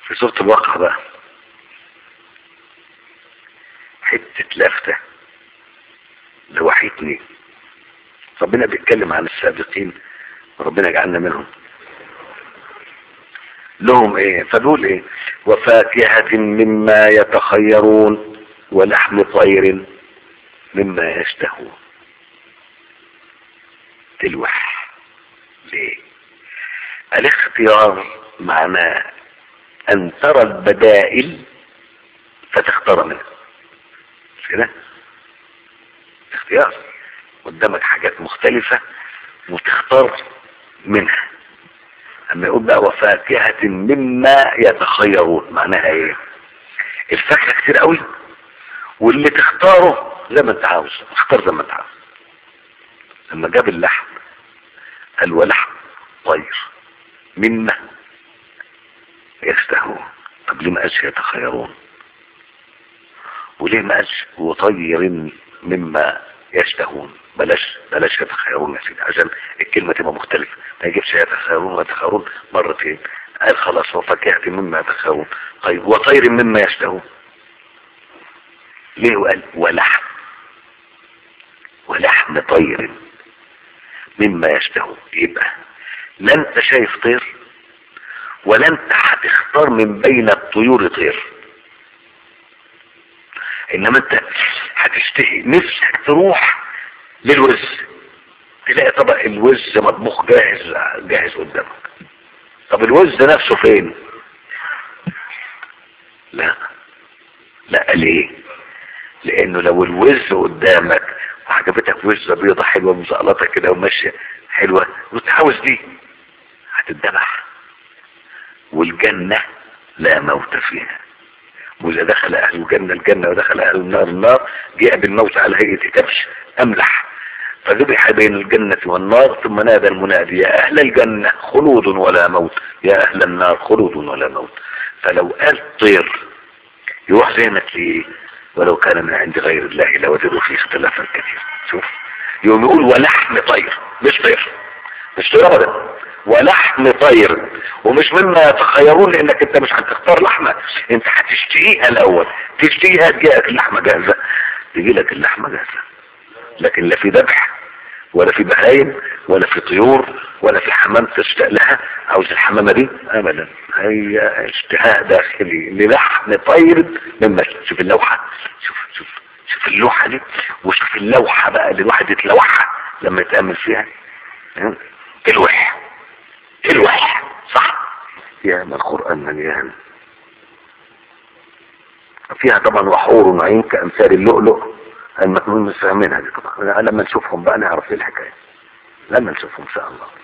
في سورة الواقع بقى حتة لفتة لوحيتني ربنا بيتكلم عن السابقين وربنا جعلنا منهم لهم ايه فدول ايه وفاكهة مما يتخيرون ولحم طير مما يشتهون تلوح ليه الاختيار معناه ان ترى البدائل فتختار منها مش كده اختيار قدامك حاجات مختلفة وتختار منها اما يقول بقى وفاكهة مما يتخيرون معناها ايه الفاكهة كتير قوي واللي تختاره زي ما انت عاوز اختار زي ما انت عاوز لما جاب اللحم قال ولحم طير مما يشتهون طب ليه ما قالش يتخيرون وليه ما قالش وطير مما يشتهون بلاش بلاش يتخيرون يا سيدي عشان الكلمة تبقى مختلفة ما يجيبش يتخيرون ويتخيرون مرتين قال خلاص وفاكهة مما يتخيرون طيب وطير مما يشتهون ليه وقال ولحم ولحم طير مما يشتهون يبقى لا انت شايف طير ولا انت هتختار من بين الطيور طير انما انت هتشتهي نفسك تروح للوز تلاقي طبق الوز مطبوخ جاهز جاهز قدامك طب الوز نفسه فين لا لا ليه لانه لو الوز قدامك وعجبتك وزة بيضة حلوة مزقلطة كده وماشية حلوة وتعاوز دي هتتذبح والجنة لا موت فيها وإذا دخل أهل الجنة الجنة ودخل أهل النار النار جاء بالموت على هيئة كبش أملح فذبح بين الجنة والنار ثم نادى المنادي يا أهل الجنة خلود ولا موت يا أهل النار خلود ولا موت فلو قال طير يروح ذهنك ليه ولو كان من عند غير الله لوجدوا فيه اختلافا كثيرا شوف يوم يقول ولحم طير مش طير مش طير ابدا ولحم طير ومش مما يتخيرون لانك انت مش هتختار لحمة انت هتشتهيها الاول تشتهيها تجيلك اللحمة جاهزة تجيلك اللحمة جاهزة لكن لا في ذبح ولا في بهايم ولا في طيور ولا في حمام تشتاق لها عاوز الحمامة دي ابدا هي اشتهاء داخلي للحم طير مما شوف اللوحة شوف شوف شوف اللوحة دي وشوف اللوحة بقى اللي الواحد يتلوحها لما يتأمل فيها تلوح تلوح صح يا ما القرآن مليان فيها طبعا وحور ونعيم كأمثال اللؤلؤ المكنون مش فاهمينها دي طبعا لما نشوفهم بقى نعرف ايه الحكاية لما نشوفهم ان شاء الله